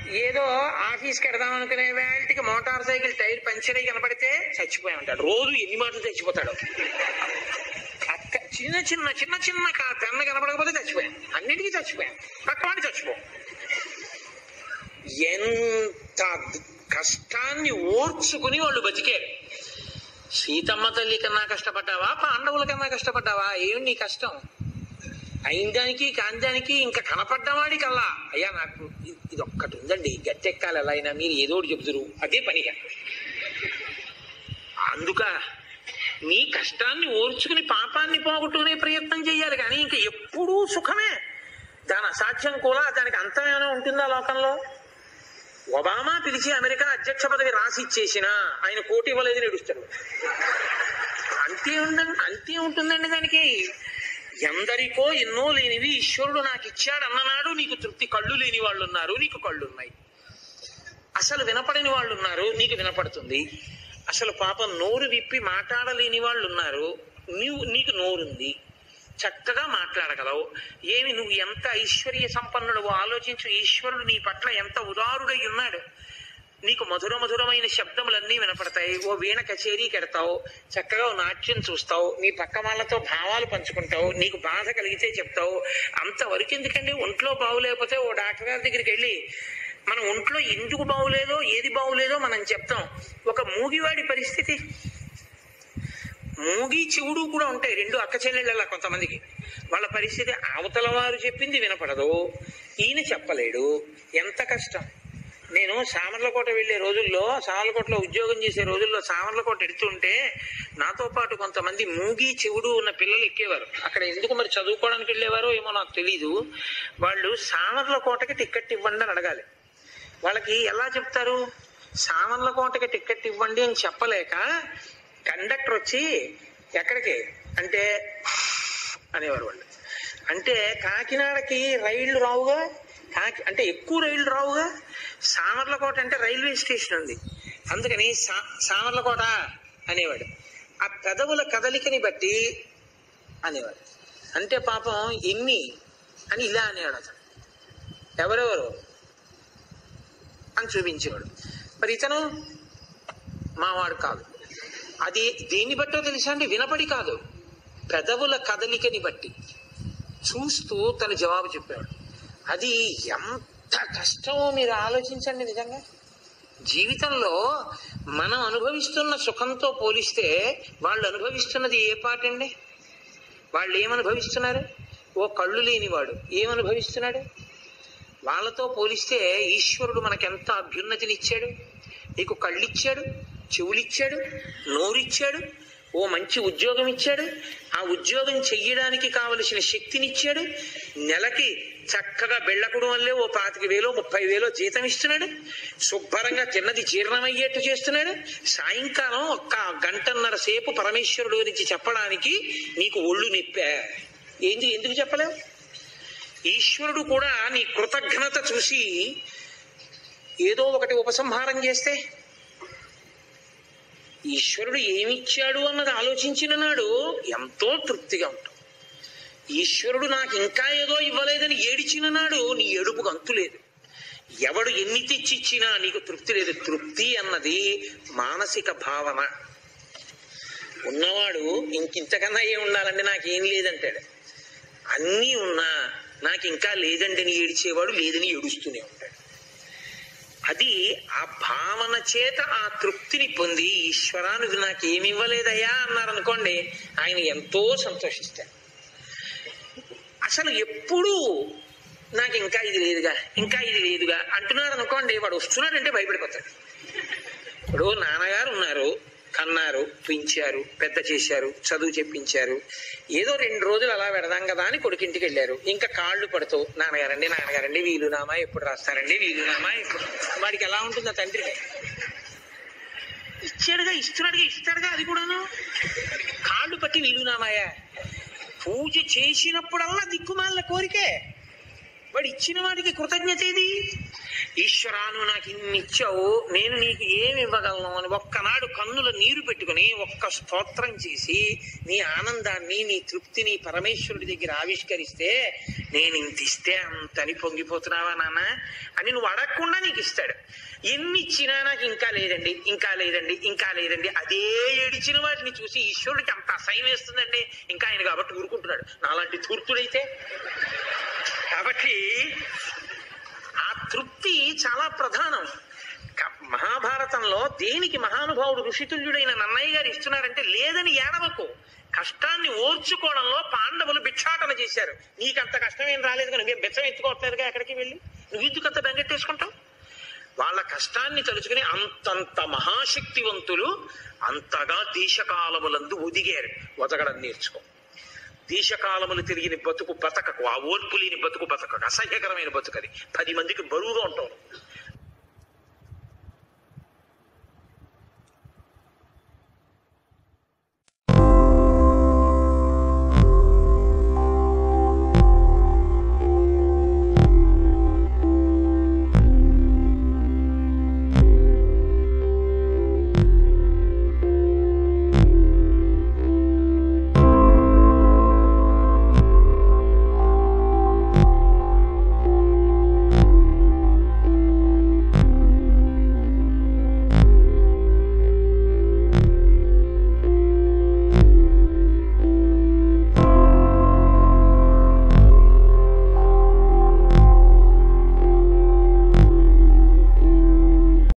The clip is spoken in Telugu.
ఏదో ఆఫీస్కి వెడదాం అనుకునే వేళకి మోటార్ సైకిల్ టైర్ పంచర్ అయి కనపడితే చచ్చిపోయి ఉంటాడు రోజు ఎన్ని మాటలు చచ్చిపోతాడు అక్క చిన్న చిన్న చిన్న చిన్న కా- పెన్న కనపడకపోతే చచ్చిపోయాను అన్నిటికీ చచ్చిపోయాను పక్కవాడి చచ్చిపో ఎంత కష్టాన్ని ఓర్చుకుని వాళ్ళు బతికారు సీతమ్మ తల్లి కన్నా కష్టపడ్డావా పాండవుల కన్నా కష్టపడ్డావా ఏమి నీ కష్టం అయిన దానికి కాని దానికి ఇంకా కనపడ్డవాడి కల్లా అయ్యా నాకు ఇ- ఇది ఒక్కటి ఉందండి గట్టెక్కాలి ఎలా అయినా మీరు ఏదో ఒకటి చెబుతురు అదే పనిగా అందుక నీ కష్టాన్ని ఓర్చుకుని పాపాన్ని పోగొట్టుకునే ప్రయత్నం చేయాలి కానీ ఇంకా ఎప్పుడూ సుఖమే దాని అసాధ్యం కూడా దానికి అంతమేమైనా ఉంటుందా లోకంలో ఒబామా పిలిచి అమెరికా అధ్యక్ష పదవి రాసి ఇచ్చేసినా ఆయన కోటి ఇవ్వలేదు నడుస్తాడు అంతే ఉందండి అంతే ఉంటుందండి దానికి ఎందరికో ఎన్నో లేనివి ఈశ్వరుడు నాకు ఇచ్చాడు అన్ననాడు నీకు తృప్తి కళ్ళు లేని వాళ్ళు ఉన్నారు నీకు కళ్ళు ఉన్నాయి అసలు వినపడని వాళ్ళు ఉన్నారు నీకు వినపడుతుంది అసలు పాపం నోరు విప్పి మాట్లాడలేని వాళ్ళు ఉన్నారు నీవు నీకు నోరుంది చక్కగా మాట్లాడగలవు ఏమి నువ్వు ఎంత ఐశ్వర్య సంపన్నుడు ఆలోచించు ఈశ్వరుడు నీ పట్ల ఎంత ఉదారుడై ఉన్నాడు నీకు మధుర మధురమైన శబ్దములన్నీ వినపడతాయి ఓ వీణ కచేరీ కడతావు చక్కగా ఓ నాట్యం చూస్తావు నీ పక్క వాళ్ళతో భావాలు పంచుకుంటావు నీకు బాధ కలిగితే చెప్తావు అంతవరకు ఎందుకండి ఒంట్లో బాగులేకపోతే ఓ డాక్టర్ గారి దగ్గరికి వెళ్ళి మన ఒంట్లో ఎందుకు బాగులేదో ఏది బాగులేదో మనం చెప్తాం ఒక మూగివాడి పరిస్థితి మూగి చెవుడు కూడా ఉంటాయి రెండు అక్క చెల్లెళ్ళ కొంతమందికి వాళ్ళ పరిస్థితి అవతల వారు చెప్పింది వినపడదు ఈయన చెప్పలేడు ఎంత కష్టం నేను సామర్లకోట వెళ్లే రోజుల్లో సామర్లకోటలో ఉద్యోగం చేసే రోజుల్లో సామర్లకోట ఎడుతుంటే నాతో పాటు కొంతమంది మూగి చెవుడు ఉన్న పిల్లలు ఎక్కేవారు అక్కడ ఎందుకు మరి చదువుకోవడానికి వెళ్ళేవారో ఏమో నాకు తెలీదు వాళ్ళు సామర్లకోటకి టికెట్ ఇవ్వండి అని అడగాలి వాళ్ళకి ఎలా చెప్తారు సామర్లకోటకి టికెట్ ఇవ్వండి అని చెప్పలేక కండక్టర్ వచ్చి ఎక్కడికి అంటే అనేవారు వాళ్ళు అంటే కాకినాడకి రైళ్లు రావుగా కాకి అంటే ఎక్కువ రైళ్లు రావుగా సామర్లకోట అంటే రైల్వే స్టేషన్ ఉంది అందుకని సా సామర్లకోట అనేవాడు ఆ పెదవుల కదలికని బట్టి అనేవాడు అంటే పాపం ఎన్ని అని ఇలా అనేవాడు అతను ఎవరెవరు అని చూపించేవాడు మరి ఇతను మావాడు కాదు అది దేన్ని బట్టో తెలుసా అండి వినపడి కాదు పెదవుల కదలికని బట్టి చూస్తూ తన జవాబు చెప్పాడు అది ఎంత కష్టమో మీరు ఆలోచించండి నిజంగా జీవితంలో మనం అనుభవిస్తున్న సుఖంతో పోలిస్తే వాళ్ళు అనుభవిస్తున్నది ఏ పాటండి వాళ్ళు ఏమనుభవిస్తున్నారు ఓ కళ్ళు లేనివాడు ఏమనుభవిస్తున్నాడు వాళ్ళతో పోలిస్తే ఈశ్వరుడు మనకెంత అభ్యున్నతినిచ్చాడు నీకు కళ్ళిచ్చాడు చెవులిచ్చాడు నోరిచ్చాడు ఓ మంచి ఉద్యోగం ఇచ్చాడు ఆ ఉద్యోగం చెయ్యడానికి కావలసిన శక్తినిచ్చాడు నెలకి చక్కగా బెళ్ళకుడు వల్లే ఓ పాతిక వేలో ముప్పై వేలో జీతం ఇస్తున్నాడు శుభ్రంగా తిన్నది జీర్ణమయ్యేట్టు చేస్తున్నాడు సాయంకాలం ఒక్క గంటన్నర సేపు పరమేశ్వరుడు గురించి చెప్పడానికి నీకు ఒళ్ళు నిప్పా ఏంది ఎందుకు చెప్పలేవు ఈశ్వరుడు కూడా నీ కృతజ్ఞత చూసి ఏదో ఒకటి ఉపసంహారం చేస్తే ఈశ్వరుడు ఏమిచ్చాడు అన్నది ఆలోచించిన నాడు ఎంతో తృప్తిగా ఉంటాం ఈశ్వరుడు నాకు ఇంకా ఏదో ఇవ్వలేదని ఏడిచిన నాడు నీ ఏడుపుకు అంతు లేదు ఎవడు ఎన్ని తెచ్చిచ్చినా నీకు తృప్తి లేదు తృప్తి అన్నది మానసిక భావన ఉన్నవాడు ఇంకింతకన్నా ఏం ఉండాలంటే నాకేం లేదంటాడు అన్నీ ఉన్నా నాకు ఇంకా లేదండి అని ఏడిచేవాడు లేదని ఏడుస్తూనే ఉంటాడు అది ఆ భావన చేత ఆ తృప్తిని పొంది ఈశ్వరానికి నాకు ఏమి ఇవ్వలేదయ్యా అన్నారనుకోండి ఆయన ఎంతో సంతోషిస్తాడు అసలు ఎప్పుడూ నాకు ఇంకా ఇది లేదుగా ఇంకా ఇది లేదుగా అంటున్నారు అనుకోండి వాడు వస్తున్నాడంటే భయపడిపోతాడు ఇప్పుడు నాన్నగారు ఉన్నారు కన్నారు పెంచారు పెద్ద చేశారు చదువు చెప్పించారు ఏదో రెండు రోజులు అలా పెడదాం కదా అని కొడుకింటికి వెళ్ళారు ఇంకా కాళ్ళు పడుతూ నాన్నగారండి నాన్నగారండి వీలునామా ఎప్పుడు రాస్తారండి వీలునామా ఎప్పుడు వాడికి ఎలా ఉంటుంది ఆ తండ్రికి ఇచ్చాడుగా ఇస్తున్నాడుగా ఇస్తాడుగా అది కూడాను కాళ్ళు పట్టి వీలునామాయా పూజ చేసినప్పుడల్లా దిక్కుమాల కోరికే వాడు ఇచ్చిన వాడికి కృతజ్ఞత ఏది ఈశ్వరాను నాకు ఇన్ని ఇచ్చావు నేను నీకు ఏమి ఇవ్వగలను అని ఒక్కనాడు కన్నుల నీరు పెట్టుకుని ఒక్క స్తోత్రం చేసి నీ ఆనందాన్ని నీ తృప్తిని పరమేశ్వరుడి దగ్గర ఆవిష్కరిస్తే నేను ఇంత ఇస్తే అంతని పొంగిపోతున్నావా నాన్న అని నువ్వు అడగకుండా నీకు ఇస్తాడు ఎన్ని ఇచ్చినా నాకు ఇంకా లేదండి ఇంకా లేదండి ఇంకా లేదండి అదే ఏడిచిన వాటిని చూసి ఈశ్వరుడికి అంత అసహ్యం వేస్తుందండి ఇంకా ఆయన కాబట్టి ఊరుకుంటున్నాడు నాలాంటి తూర్తుడైతే కాబట్టి ఆ తృప్తి చాలా ప్రధానం క- మహాభారతంలో దేనికి మహానుభావుడు ఋషితుల్యుడైన నన్నయ్య గారు ఇస్తున్నారంటే లేదని ఏడవకు కష్టాన్ని ఓర్చుకోవడంలో పాండవులు భిక్షాటన చేశారు నీకంత కష్టం ఏం రాలేదు కానీ నువ్వేం బిచ్చం ఎత్తుకోవట్లేదుగా ఎక్కడికి వెళ్ళి నువ్వు ఎందుకు అంత బెంగెట్టేసుకుంటావు వాళ్ళ కష్టాన్ని తలుచుకుని అంతంత మహాశక్తివంతులు అంతగా దేశకాలములందు ఒదిగారు ఒదగడం నేర్చుకో దేశకాలములు తిరిగిన బతుకు బతకకు ఆ ఓర్పు లేని బతుకు బతకకు అసహ్యకరమైన బతుకది పది మందికి బరువుగా ఉంటావు